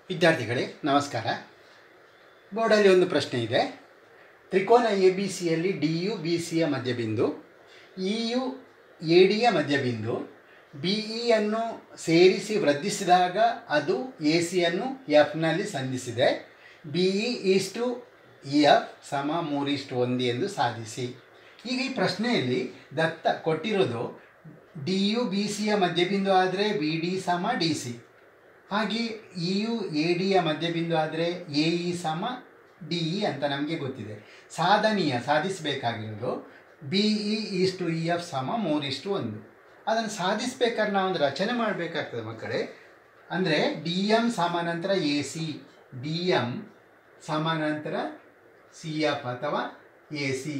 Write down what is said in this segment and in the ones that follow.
ವಿದ್ಯಾರ್ಥಿಗಳೇ ನಮಸ್ಕಾರ ಬೋರ್ಡಲ್ಲಿ ಒಂದು ಪ್ರಶ್ನೆ ಇದೆ ತ್ರಿಕೋನ ಎ ಬಿ ಸಿಯಲ್ಲಿ ಡಿ ಯು ಬಿ ಸಿಯ ಮಧ್ಯಬಿಂದು ಇ ಯು ಎ ಡಿಯ ಮಧ್ಯಬಿಂದು ಬಿ ಇಯನ್ನು ಸೇರಿಸಿ ವೃದ್ಧಿಸಿದಾಗ ಅದು ಎ ಸಿಯನ್ನು ಎಫ್ನಲ್ಲಿ ಸಂಧಿಸಿದೆ B E is to E F ಸಮ ಮೂರಿಷ್ಟು ಒಂದು ಎಂದು ಸಾಧಿಸಿ ಈಗ ಈ ಪ್ರಶ್ನೆಯಲ್ಲಿ ದತ್ತ ಕೊಟ್ಟಿರೋದು ಡಿ ಯು ಬಿ ಸಿಯ ಮಧ್ಯಬಿಂದು ಆದರೆ ಬಿ ಡಿ ಸಮ ಡಿ ಸಿ ಹಾಗೆ ಇ ಯು ಎ ಡಿಯ ಮಧ್ಯಬಿಂದು ಆದರೆ ಎ ಇ ಸಮ ಡಿ ಇ ಅಂತ ನಮಗೆ ಗೊತ್ತಿದೆ ಸಾಧನೀಯ ಸಾಧಿಸಬೇಕಾಗಿರೋದು ಬಿ ಇ ಇಷ್ಟು ಇ ಎಫ್ ಸಮ ಮೂರಿಷ್ಟು ಒಂದು ಅದನ್ನು ಸಾಧಿಸ್ಬೇಕಾದ್ರೆ ನಾವು ಒಂದು ರಚನೆ ಮಾಡಬೇಕಾಗ್ತದೆ ಮಕ್ಕಳೇ ಅಂದರೆ ಡಿ ಎಮ್ ಸಮಾನಾಂತರ ಎ ಸಿ ಡಿ ಎಮ್ ಸಮಾನಾಂತರ ಸಿ ಎಫ್ ಅಥವಾ ಎ ಸಿ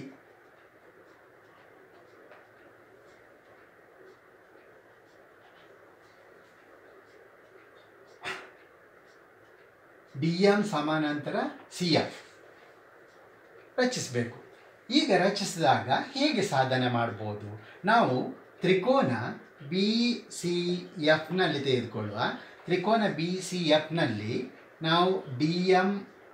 ಡಿ ಎಮ್ ಸಮಾನಾಂತರ ಸಿ ಎಫ್ ರಚಿಸಬೇಕು ಈಗ ರಚಿಸಿದಾಗ ಹೇಗೆ ಸಾಧನೆ ಮಾಡ್ಬೋದು ನಾವು ತ್ರಿಕೋನ ಬಿ ಸಿ ಎಫ್ನಲ್ಲಿ ತೆಗೆದುಕೊಳ್ಳುವ ತ್ರಿಕೋನ ಬಿ ಸಿ ಎಫ್ನಲ್ಲಿ ನಾವು ಡಿ ಎಮ್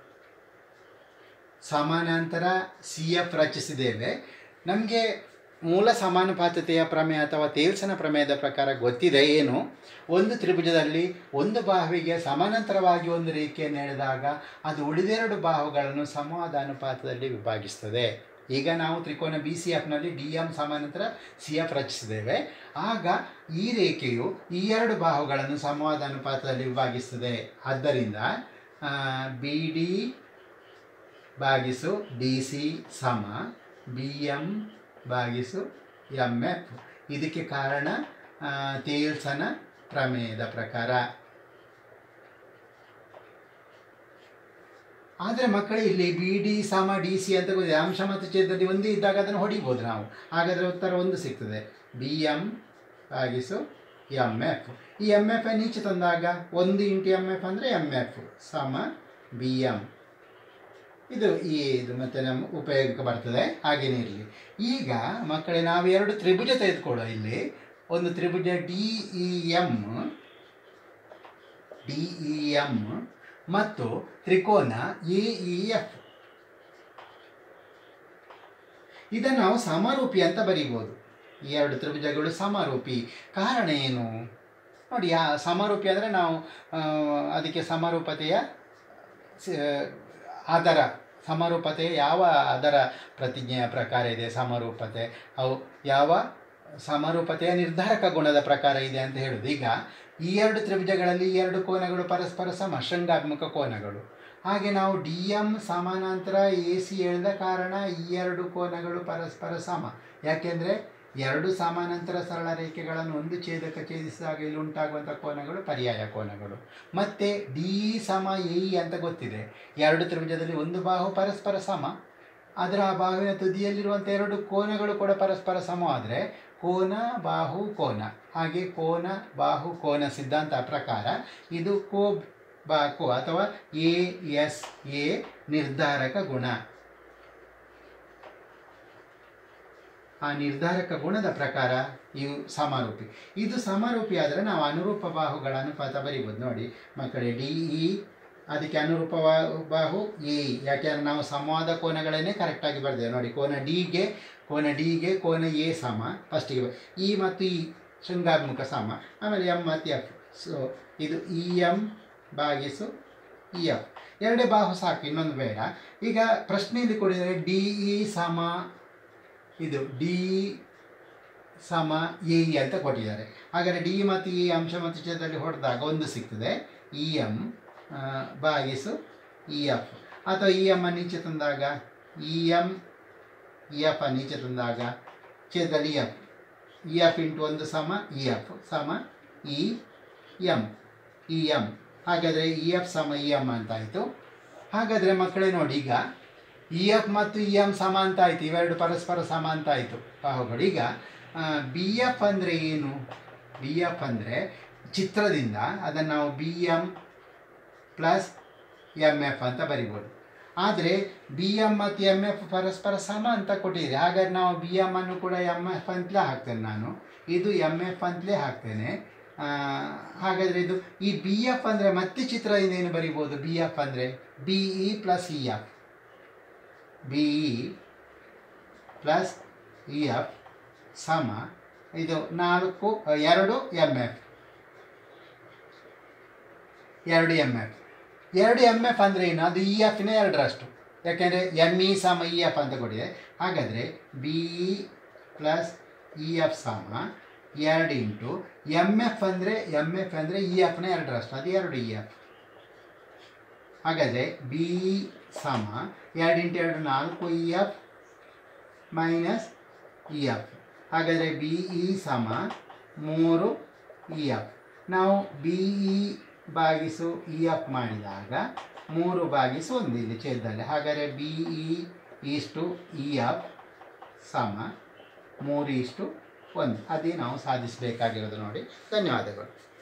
ಸಮಾನಾಂತರ ಸಿ ಎಫ್ ರಚಿಸಿದ್ದೇವೆ ನಮಗೆ ಮೂಲ ಸಮಾನುಪಾತತೆಯ ಪ್ರಮೇಯ ಅಥವಾ ತೇಲ್ಸನ ಪ್ರಮೇಯದ ಪ್ರಕಾರ ಗೊತ್ತಿದೆ ಏನು ಒಂದು ತ್ರಿಭುಜದಲ್ಲಿ ಒಂದು ಬಾಹುವಿಗೆ ಸಮಾನಾಂತರವಾಗಿ ಒಂದು ರೇಖೆಯನ್ನು ಎಳೆದಾಗ ಅದು ಉಳಿದೆರಡು ಬಾಹುಗಳನ್ನು ಸಮವಾದ ಅನುಪಾತದಲ್ಲಿ ವಿಭಾಗಿಸ್ತದೆ ಈಗ ನಾವು ತ್ರಿಕೋನ ಬಿ ಸಿ ಎಫ್ನಲ್ಲಿ ಡಿ ಎಮ್ ಸಮಾನಾಂತರ ಸಿ ಎಫ್ ರಚಿಸಿದ್ದೇವೆ ಆಗ ಈ ರೇಖೆಯು ಈ ಎರಡು ಬಾಹುಗಳನ್ನು ಸಮವಾದ ಅನುಪಾತದಲ್ಲಿ ವಿಭಾಗಿಸ್ತದೆ ಆದ್ದರಿಂದ ಬಿ ಡಿ ಭಾಗಿಸು ಡಿ ಸಿ ಸಮ ಬಿ ಎಮ್ ಭಾಗಿಸು ಎಮ್ ಎಫ್ ಇದಕ್ಕೆ ಕಾರಣ ಆ, ತೇಲ್ಸನ ಪ್ರಮೇಯದ ಪ್ರಕಾರ ಆದರೆ ಮಕ್ಕಳು ಇಲ್ಲಿ ಬಿ ಡಿ ಸಮ ಡಿ ಸಿ ಅಂತ ಗೊತ್ತಿದೆ ಅಂಶ ಮತ್ತು ಛೇದದಲ್ಲಿ ಒಂದೇ ಇದ್ದಾಗ ಅದನ್ನು ಹೊಡಿಬೋದು ನಾವು ಹಾಗಾದರೆ ಉತ್ತರ ಒಂದು ಸಿಗ್ತದೆ ಬಿ ಎಮ್ ಭಾಗಿಸು ಎಮ್ ಎಫ್ ಈ ಎಮ್ ಎಫ್ ಈಚೆ ತಂದಾಗ ಒಂದು ಇಂಟು ಎಮ್ ಎಫ್ ಅಂದರೆ ಎಮ್ ಎಫ್ ಸಮ ಬಿ ಎಮ್ ಇದು ಈ ಇದು ಮತ್ತೆ ನಮ್ಮ ಉಪಯೋಗಕ್ಕೆ ಬರ್ತದೆ ಹಾಗೇನೇ ಇರಲಿ ಈಗ ಮಕ್ಕಳೇ ನಾವು ಎರಡು ತ್ರಿಭುಜ ತೆಗೆದುಕೊಳ್ಳೋ ಇಲ್ಲಿ ಒಂದು ತ್ರಿಭುಜ D E M D E M ಮತ್ತು ತ್ರಿಕೋನ ಎ ಇ ಎಫ್ ಇದನ್ನು ನಾವು ಸಮರೂಪಿ ಅಂತ ಬರೀಬೋದು ಈ ಎರಡು ತ್ರಿಭುಜಗಳು ಸಮರೂಪಿ ಕಾರಣ ಏನು ನೋಡಿ ಯಾ ಸಮರೂಪಿ ಅಂದರೆ ನಾವು ಆ, ಅದಕ್ಕೆ ಸಮರೂಪತೆಯ ಸ- ಆಧಾರ ಸಮರೂಪತೆ ಯಾವ ಅದರ ಪ್ರತಿಜ್ಞೆಯ ಪ್ರಕಾರ ಇದೆ ಸಮರೂಪತೆ ಅವು ಯಾವ ಸಮರೂಪತೆಯ ನಿರ್ಧಾರಕ ಗುಣದ ಪ್ರಕಾರ ಇದೆ ಅಂತ ಹೇಳೋದು ಈಗ ಈ ಎರಡು ತ್ರಿಭುಜಗಳಲ್ಲಿ ಈ ಎರಡು ಕೋನಗಳು ಪರಸ್ಪರ ಸಮ ಶೃಂಗಾತ್ಮಕ ಕೋನಗಳು ಹಾಗೆ ನಾವು ಡಿ ಎಮ್ ಸಮಾನಾಂತರ ಎ ಸಿ ಎಳೆದ ಕಾರಣ ಈ ಎರಡು ಕೋನಗಳು ಪರಸ್ಪರ ಸಮ ಯಾಕೆಂದರೆ ಎರಡು ಸಮಾನಾಂತರ ಸರಳ ರೇಖೆಗಳನ್ನು ಒಂದು ಛೇದಕ ಛೇದಿಸಿದಾಗ ಇಲ್ಲಿ ಉಂಟಾಗುವಂಥ ಕೋನಗಳು ಪರ್ಯಾಯ ಕೋನಗಳು ಮತ್ತು ಡಿ ಸಮ ಎ ಇ ಅಂತ ಗೊತ್ತಿದೆ ಎರಡು ತ್ರಿಭುಜದಲ್ಲಿ ಒಂದು ಬಾಹು ಪರಸ್ಪರ ಸಮ ಅದರ ಆ ಬಾಹುವಿನ ತುದಿಯಲ್ಲಿರುವಂಥ ಎರಡು ಕೋನಗಳು ಕೂಡ ಪರಸ್ಪರ ಸಮವಾದರೆ ಕೋನ ಬಾಹು ಕೋನ ಹಾಗೆ ಕೋನ ಬಾಹು ಕೋನ ಸಿದ್ಧಾಂತ ಪ್ರಕಾರ ಇದು ಕೋ ಬಾ ಕೋ ಅಥವಾ ಎ ಎಸ್ ಎ ನಿರ್ಧಾರಕ ಗುಣ ಆ ನಿರ್ಧಾರಕ ಗುಣದ ಪ್ರಕಾರ ಇವು ಸಮರೂಪಿ ಇದು ಸಮರೂಪಿ ಆದರೆ ನಾವು ಅನುರೂಪ ಬಾಹುಗಳ ಅನುಪಾತ ಬರೀಬೋದು ನೋಡಿ ಮಕ್ಕಳೇ ಡಿ ಇ ಅದಕ್ಕೆ ಅನುರೂಪ ಬಾ- ಬಾಹು ಎ ಇ ಯಾಕೆಂದ್ರೆ ನಾವು ಸಮವಾದ ಕೋನಗಳನ್ನೇ ಕರೆಕ್ಟಾಗಿ ಬರೆದೇವೆ ನೋಡಿ ಕೋನ ಡಿಗೆ ಕೋನ ಡಿಗೆ ಕೋನ ಎ ಸಮ ಫಸ್ಟಿಗೆ ಇ ಮತ್ತು ಇ ಶೃಂಗಾತ್ಮಕ ಸಮ ಆಮೇಲೆ ಎಮ್ ಮತ್ತು ಎಫ್ ಸೊ ಇದು ಇ ಎಮ್ ಭಾಗಿಸು ಇ ಎಫ್ ಎರಡೇ ಬಾಹು ಸಾಕು ಇನ್ನೊಂದು ಬೇಡ ಈಗ ಪ್ರಶ್ನೆಯಲ್ಲಿ ಕೊಡಿದರೆ ಡಿ ಇ ಸಮ ಇದು ಡಿ ಸಮ ಎ ಇ ಅಂತ ಕೊಟ್ಟಿದ್ದಾರೆ ಹಾಗಾದರೆ ಡಿ ಮತ್ತು ಇ ಅಂಶ ಮತ್ತು ಛೇದದಲ್ಲಿ ಹೊಡೆದಾಗ ಒಂದು ಸಿಗ್ತದೆ ಇ ಎಮ್ ಭಾಗಿಸು ಇ ಎಫ್ ಅಥವಾ ಇ ಎಮ್ ನೀಚೆ ತಂದಾಗ ಇ ಎಮ್ ಇ ಎಫ್ ನೀಚೆ ತಂದಾಗ ಛೇದದಲ್ಲಿ E F E F into ಒಂದು ಸಮ ಇ ಎಫ್ ಸಮ ಇ ಎಮ್ ಇ ಎಮ್ ಹಾಗಾದರೆ ಇ ಎಫ್ ಸಮ ಇ ಎಮ್ ಅಂತಾಯಿತು ಹಾಗಾದರೆ ಮಕ್ಕಳೇ ನೋಡಿ ಈಗ ಇ ಎಫ್ ಮತ್ತು ಇ ಎಮ್ ಸಮ ಅಂತ ಆಯಿತು ಇವೆರಡು ಪರಸ್ಪರ ಸಮ ಅಂತ ಆಯಿತು ಬಾಹುಗಳು ಈಗ ಬಿ ಎಫ್ ಅಂದರೆ ಏನು ಬಿ ಎಫ್ ಅಂದರೆ ಚಿತ್ರದಿಂದ ಅದನ್ನು ನಾವು B M plus M F ಅಂತ ಬರಿಬೋದು ಆದರೆ ಬಿ ಎಮ್ ಮತ್ತು ಎಮ್ ಎಫ್ ಪರಸ್ಪರ ಸಮ ಅಂತ ಕೊಟ್ಟಿದೆ ಹಾಗಾದ್ರೆ ನಾವು ಬಿ ಎಮ್ ಅನ್ನು ಕೂಡ ಎಮ್ ಎಫ್ ಅಂತಲೇ ಹಾಕ್ತೇನೆ ನಾನು ಇದು ಎಮ್ ಎಫ್ ಅಂತಲೇ ಹಾಕ್ತೇನೆ ಆ, ಹಾಗಾದರೆ ಇದು ಈ ಬಿ ಎಫ್ ಅಂದರೆ ಮತ್ತೆ ಚಿತ್ರದಿಂದ ಏನು ಬರಿಬೋದು ಬಿ ಎಫ್ ಅಂದರೆ B E plus E F B E plus E F ಸಮ ಇದು ನಾಲ್ಕು ಎರಡು ಎಮ್ ಎಫ್ ಎರಡು ಎಮ್ ಎಫ್ ಎರಡು ಎಮ್ ಎಫ್ ಅಂದರೆ ಏನು ಅದು ಇ ಎಫ್ನ ಎರಡರಷ್ಟು ಯಾಕೆಂದರೆ ಎಮ್ ಇ ಸಮ ಇ ಎಫ್ ಅಂತ ಕೊಟ್ಟಿದೆ ಹಾಗಾದರೆ B E plus E F ಸಮ ಎರಡು ಇಂಟು ಎಮ್ ಎಫ್ ಅಂದರೆ ಎಮ್ ಎಫ್ ಅಂದರೆ ಇ ಎಫ್ನ ಎರಡರಷ್ಟು ಅದು ಎರಡು ಇ ಎಫ್ ಹಾಗಾದರೆ ಬಿ ಇ ಸಮ ಎರಡು ಇಂಟು ಎರಡು ನಾಲ್ಕು E F minus E F ಹಾಗಾದರೆ ಬಿ ಇ ಸಮ ಮೂರು ಇ ಎಫ್ ನಾವು ಬಿ ಇ ಬಾಗಿಸು ಇ ಎಫ್ ಮಾಡಿದಾಗ ಮೂರು ಬಾಗಿಸು ಒಂದು ಇಲ್ಲಿ ಛೇದದಲ್ಲಿ ಹಾಗಾದರೆ B E is to E F ಸಮ ಮೂರು ಇಷ್ಟು ಒಂದು ಅದೇ ನಾವು ಸಾಧಿಸಬೇಕಾಗಿರೋದು ನೋಡಿ ಧನ್ಯವಾದಗಳು